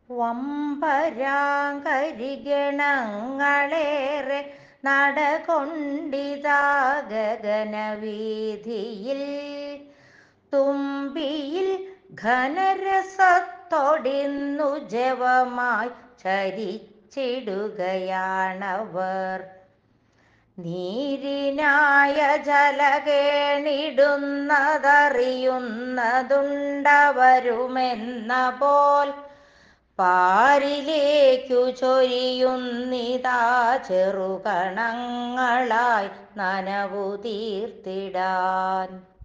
വമ്പരാങ്കരിഗണങ്ങളേറെ നടകൊണ്ടിതാ ഗഗനവീഥിയിൽ തുമ്പിയിൽ ഘനരസത്തൊടിന്നു ജവമായി ചരിച്ചിടുകയാണവർ നീരിനായ ജലകേണിടുന്നതറിയുന്നതുണ്ടവരുമെന്ന പോൽ പാരിലേക്കു ചൊരിയുന്നിതാ ചെറുകണങ്ങളായി നനവു തീർത്തിടാൻ